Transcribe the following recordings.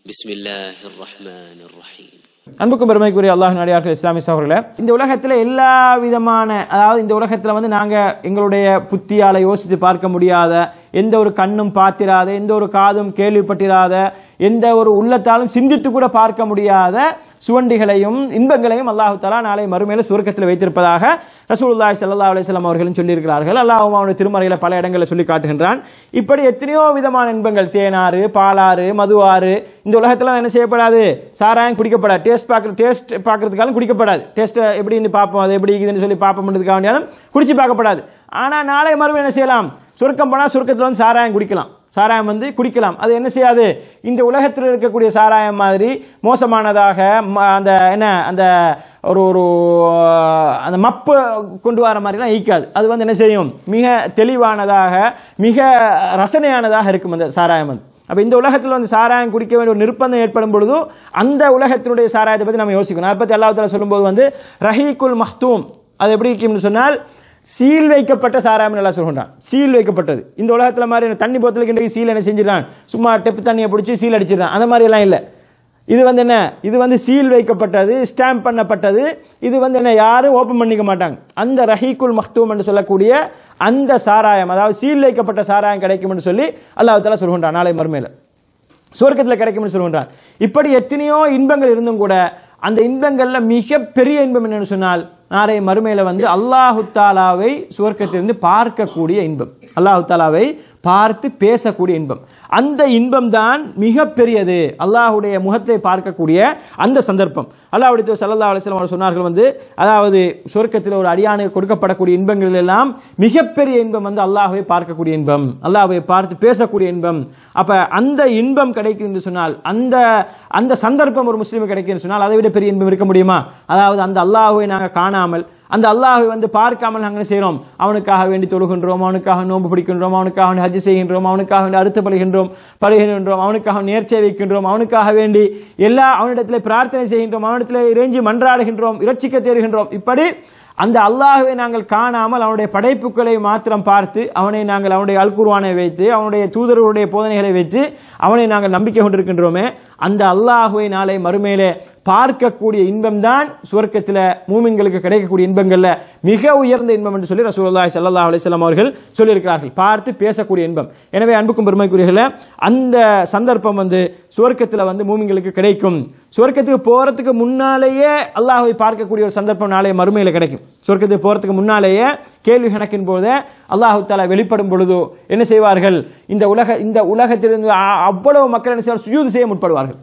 بسم الله الرحمن الرحيم அன்புக்கும் பெருமைக்குரிய அல்லாஹ் நடிகார்கள் இஸ்லாமிய சகோதரர்களே இந்த உலகத்துல எல்லா விதமான அதாவது இந்த உலகத்துல வந்து நாங்க எங்களுடைய புத்தியால யோசித்து பார்க்க முடியாத எந்த ஒரு கண்ணும் பார்த்திராத எந்த ஒரு காதும் கேள்விப்பட்டிராத எந்த ஒரு உள்ளத்தாலும் சிந்தித்து கூட பார்க்க முடியாத சுவண்டிகளையும் இன்பங்களையும் அல்லாஹு தலா நாளை மறுமையில சுருக்கத்தில் வைத்திருப்பதாக ரசூலுல்லாஹி ஸல்லல்லாஹு அலைஹி வஸல்லம் அவர்களும் சொல்லியிருக்கிறார்கள் அல்லாஹ்வும் அவனுடைய திருமறையில பல இடங்களில் சொல்லி காட்டுகின்றான் இப்படி எத்தனையோ விதமான இன்பங்கள் தேனாறு பாலாறு மதுவாறு இந்த உலகத்துல என்ன செய்யப்படாது சாராயம் குடிக்கப்படாது டேஸ்ட் பார்க்குற டேஸ்ட் பார்க்கறதுக்காலும் குடிக்கப்படாது டேஸ்ட் எப்படின்னு பார்ப்போம் அது எப்படி இருக்குதுன்னு சொல்லி பார்ப்போம்ன்றதுக்காக வேண்டியாலும் குடிச்சு பார்க்கப்படாது ஆனா நாளை மறுமை என்ன செய்யலாம் சுருக்கம் போனா சுருக்கத்துல வந்து சாராயம் குடிக்கலாம் சாராயம் வந்து குடிக்கலாம் அது என்ன செய்யாது இந்த உலகத்தில் இருக்கக்கூடிய சாராயம் மாதிரி மோசமானதாக ம- அந்த என்ன அந்த ஒரு ஒரு அஹ், அந்த மப்பு கொண்டு வர மாதிரிலாம் ஈக்காது அது வந்து என்ன செய்யும் மிக தெளிவானதாக மிக ரசனையானதாக இருக்கும் அந்த சாராயம் வந்து அப்ப இந்த உலகத்தில் வந்து சாராயம் குடிக்க வேண்டிய ஒரு நிர்பந்தம் ஏற்படும் பொழுது அந்த உலகத்தினுடைய சாராயத்தை பத்தி நம்ம யோசிக்கணும் அதை பத்தி அல்லாஹ் தாலா சொல்லும்போது வந்து ரஹீக்குல் மஹ்தூம் அது எப்படி இருக்கும்னு சொன்னால் சீல் வைக்கப்பட்ட சாராயம் நல்லா சொல்கிறான் சீல் வைக்கப்பட்டது இந்த உலகத்துல மாதிரி தண்ணி போத்தலுக்கு இன்றைக்கு சீல் என்ன செஞ்சிடறான் சும்மா டெப்பு தண்ணியை பிடிச்சி சீல் அடிச்சிடறான் அந்த மாதிரி எல்லாம் இல்லை இது வந்து என்ன இது வந்து சீல் வைக்கப்பட்டது ஸ்டாம்ப் பண்ணப்பட்டது இது வந்து என்ன யாரும் ஓபன் பண்ணிக்க மாட்டாங்க அந்த ரஹீக்குல் மக்தூம் என்று சொல்லக்கூடிய அந்த சாராயம் அதாவது சீல் வைக்கப்பட்ட சாராயம் கிடைக்கும் என்று சொல்லி அல்லாஹ் தஆலா சொல்கின்றான் நாளை மறுமையில சுவர்க்கத்தில் கிடைக்கும்னு சொல்கின்றான் இப்படி எத்தனையோ இன்பங்கள் இருந்தும் கூட அந்த இன்பங்கள்ல மிக பெரிய இன்பம் என்னன்னு சொன்னால் நாளை மறுமையில வந்து அல்லாஹு தாலாவை சுவர்க்கத்திலிருந்து பார்க்கக்கூடிய இன்பம் அல்லாஹு தாலாவை பார்த்து பேசக்கூடிய இன்பம் அந்த இன்பம் தான் மிக பெரியது அல்லாஹ்வுடைய முகத்தை பார்க்கக்கூடிய அந்த சந்தர்ப்பம் அல்லாஹ்வுடைய தூதர் ஸல்லல்லாஹு அலைஹி வஸல்லம் அவர்கள் சொன்னார்கள் வந்து அதாவது சொர்க்கத்தில் ஒரு அடியானுக்கு கொடுக்கப்படக்கூடிய இன்பங்கள் எல்லாம் மிகப்பெரிய இன்பம் வந்து அல்லாஹ்வை பார்க்கக்கூடிய இன்பம் அல்லாஹ்வை பார்த்து பேசக்கூடிய இன்பம் அப்ப அந்த இன்பம் கிடைக்குது என்று சொன்னால் அந்த அந்த சந்தர்ப்பம் ஒரு முஸ்லீமுக்கு கிடைக்குதுன்னு சொன்னால் அதை விட பெரிய இன்பம் இருக்க முடியுமா அதாவது அந்த அல்லாஹ்வை நாங்கள் காணாமல் அந்த அல்லாஹ்வை வந்து பார்க்காமல் நாங்கள் என்ன செய்கிறோம் அவனுக்காக வேண்டி தொழுகின்றோம் அவனுக்காக நோன்பு பிடிக்கின்றோம் அவனுக்காக வேண்டி ஹஜ் செய்கின்றோம் அவனுக்காக வேண்டி அறுத்து படுகின்றோம் படுகின்றோம் அவனுக்காக நேர்ச்சை வைக்கின்றோம் அவனுக்காக வேண்டி எல்லா அவனிடத்திலே பிரார்த்தனை செய்கின்றோம் அவனிடத்திலே இறைஞ்சி மன்றாடுகின்றோம் இரட்சிக்க தேடுகின்றோம் இப்படி அந்த அல்லாஹ்வை நாங்கள் காணாமல் அவனுடைய படைப்புகளை மாத்திரம் பார்த்து அவனை நாங்கள் அவனுடைய அல்குர்வானை வைத்து அவனுடைய தூதர்களுடைய போதனைகளை வைத்து அவனை நாங்கள் நம்பிக்கை கொண்டிருக்கின்றோமே அந்த அல்லாஹ்வை நாளை மறுமையிலே பார்க்கக்கூடிய இன்பம் தான் சுவர்க்கத்தில் மூமின்களுக்கு கிடைக்கக்கூடிய இன்பங்கள்ல மிக உயர்ந்த இன்பம் என்று சொல்லி ரசூலுல்லாஹி ஸல்லல்லாஹு அலைஹி வஸல்லம் அவர்கள் சொல்லியிருக்கிறார்கள் பார்த்து பேசக்கூடிய இன்பம் எனவே அன்புக்கும் பெருமைக்குரியர்களே அந்த சந்தர்ப்பம் வந்து சுவர்க்கத்தில் வந்து மூமின்களுக்கு கிடைக்கும் சுவர்க்கத்துக்கு போறதுக்கு முன்னாலேயே அல்லாஹ்வை பார்க்கக்கூடிய ஒரு சந்தர்ப்பம் நாளை மறுமையில கிடைக்கும் சொர்க்கத்துக்கு போறதுக்கு முன்னாலேயே கேள்வி கணக்கின் போது அல்லாஹு தாலா வெளிப்படும் பொழுதோ என்ன செய்வார்கள் இந்த உலக இந்த உலகத்திலிருந்து அ- அவ்வளவு மக்கள் என்ன செய்வார்கள் சுஜூது செய்ய முற்படுவார்கள்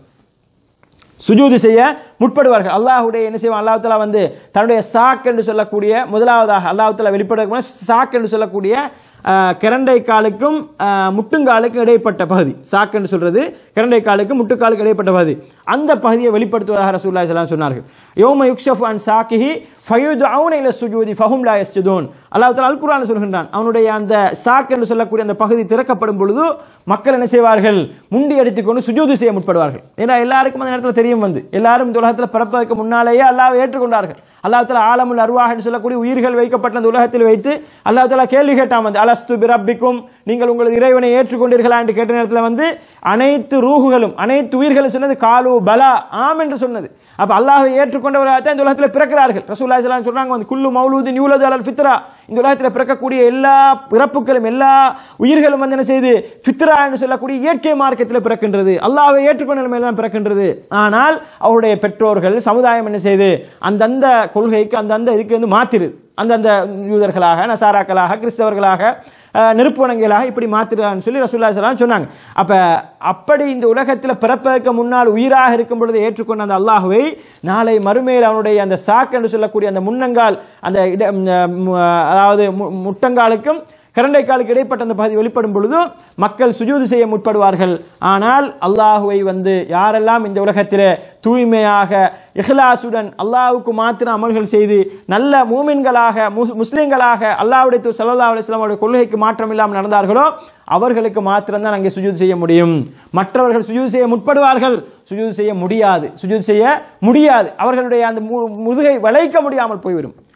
சுஜூது செய்ய முற்படுவார்கள் அல்லாஹ்வுடைய என்ன செய்வான் அல்லாஹ் தஆலா வந்து தன்னுடைய சாக் என்று சொல்லக்கூடிய முதலாவதாக அல்லாஹ் தஆலா வெளிப்படுவதற்கு முன்னாடி சாக் என்று சொல்லக்கூடிய அஹ், கிரண்டை காலுக்கும் அஹ், முட்டுங்காலுக்கும் இடைப்பட்ட பகுதி சாக் என்று சொல்றது கிரண்டை காலுக்கும் முட்டுக்காலுக்கும் இடைப்பட்ட பகுதி அந்த பகுதியை வெளிப்படுத்துவதாக ரசூலுல்லாஹி ஸல்லல்லாஹு அலைஹி வஸல்லம் சொன்னார்கள் யௌம யுக்ஷஃபு அன் சாக்கிஹி ஃபயுதுஊன இல சுஜூதி ஃபஹும் லா யஸ்ஜுதூன் அல்லாஹ் தஆலா அல் குர்ஆனில் சொல்கின்றான் அவனுடைய அந்த சாக் என்று சொல்லக்கூடிய அந்த பகுதி திறக்கப்படும் பொழுது மக்கள் என்ன செய்வார்கள் முண்டி அடித்துக்கொண்டு சுஜூது செய்ய முற்படுவார்கள் ஏன்னா எல்லாருக்கும் அந்த நேரத்தில் தெரியும் வந்து எல்லாரும் இந்த உலகத்தில் பிறப்பதற்கு முன்னாலேயே அல்லாஹ் ஏற்றுக்கொண்டார்கள் அல்லாஹ் தஆலா ஆலமுல் அர்வாஹ் என்று சொல்லக்கூடிய உயிர்கள் வைக்கப்பட்ட அந்த உலகத்தில் வைத்து அல்லாஹ் தஆலா கேள்வி கேட்டான் வந்து அலஸ்து பிரப்பிக்கும் நீங்கள் உங்களது இறைவனை ஏற்றுக்கொண்டீர்களா என்று கேட்ட நேரத்தில் வந்து அனைத்து ரூகுகளும் அனைத்து உயிர்களும் சொன்னது காலு பலா ஆம் என்று சொன்னது அப்ப அல்லாஹ்வை ஏற்றுக்கொண்டவராக தான் இந்த உலகத்தில் பிறக்கிறார்கள் ரசூலுல்லாஹி ஸல்லல்லாஹு அலைஹி வஸல்லம் சொல்றாங்க வந்து குல்லு மௌலூதின் யூலது அலல் ஃபித்ரா இந்த உலகத்தில் பிறக்கக்கூடிய எல்லா பிறப்புகளும் எல்லா உயிர்களும் வந்து என்ன செய்து ஃபித்ரா என்று சொல்லக்கூடிய இயற்கை மார்க்கத்தில் பிறக்கின்றது அல்லாஹ்வை ஏற்றுக்கொண்ட நிலைமையில் தான் பிறக்கின்றது ஆனால் அவருடைய பெற்றோர்கள் சமுதாயம் என்ன செய்து அந்தந்த கொள்கைக்கு அந்தந்த இதுக்கு வந்து மாத்திருது அந்தந்த யூதர்களாக நசாராக்களாக கிறிஸ்தவர்களாக அஹ், நெருப்பு வணங்கிகளாக இப்படி மாத்திரான்னு சொல்லி ரசூல்லா ஸல்லல்லாஹு சொன்னாங்க அப்ப அப்படி இந்த உலகத்தில் பிறப்பதற்கு முன்னால் உயிராக இருக்கும் பொழுது ஏற்றுக்கொண்ட அந்த அல்லாஹுவை நாளை மறுமையில் அவனுடைய அந்த சாக் என்று சொல்லக்கூடிய அந்த முன்னங்கால் அந்த இட ம், அதாவது மு- முட்டங்காலுக்கும் கரண்டைக்காலுக்கு இடைப்பட்ட அந்த பகுதி வெளிப்படும் பொழுது மக்கள் சுஜூது செய்ய முற்படுவார்கள் ஆனால் அல்லாஹுவை வந்து யாரெல்லாம் இந்த உலகத்திலே தூய்மையாக இஹ்லாசுடன் அல்லாஹ்வுக்கு மாத்திரம் அமல்கள் செய்து நல்ல மூமின்களாக முஸ்- முஸ்லிம்களாக அல்லாஹ்வுடைய தூதர் ஸல்லல்லாஹு அலைஹி வஸல்லம் அவருடைய கொள்கைக்கு மாற்றம் இல்லாமல் நடந்தார்களோ அவர்களுக்கு மாத்திரம்தான் அங்கே சுஜூது செய்ய முடியும் மற்றவர்கள் சுஜூது செய்ய முற்படுவார்கள் சுஜூது செய்ய முடியாது சுஜூது செய்ய முடியாது அவர்களுடைய அந்த மு- முதுகை வளைக்க முடியாமல் போய்விடும்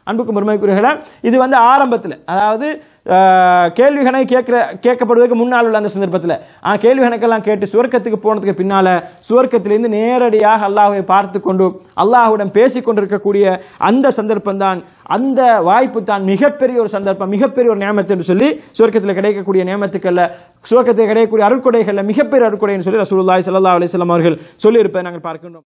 அன்புக்கும் பெருமைக்குரியர்களே இது வந்து ஆரம்பத்தில் அதாவது ஆஹ், கேள்விகணை கேட்கிற கேட்கப்படுவதற்கு முன்னால் உள்ள அந்த சந்தர்ப்பத்தில் ஆ கேள்வி கணக்கெல்லாம் கேட்டு சுவர்க்கத்துக்கு போனதுக்கு பின்னால சுவர்க்கத்திலிருந்து நேரடியாக அல்லாஹ்வை பார்த்து கொண்டு அல்லாஹ்வுடன் பேசிக் கொண்டிருக்கக்கூடிய அந்த சந்தர்ப்பம் தான் அந்த வாய்ப்பு தான் மிகப்பெரிய ஒரு சந்தர்ப்பம் மிகப்பெரிய ஒரு நியமத்து என்று சொல்லி சுவர்க்கத்தில் கிடைக்கக்கூடிய நியமத்துக்கல்ல சுவர்க்கத்தில் கிடைக்கக்கூடிய அருட்கொடைகள்ல மிகப்பெரிய அருட்கொடைன்னு சொல்லி ரசூலுல்லாஹி ஸல்லல்லாஹு அலைஹி வஸல்லம் அவர்கள் சொல்லி இருப்பதை நாங்கள் பார்க்கின்றோம்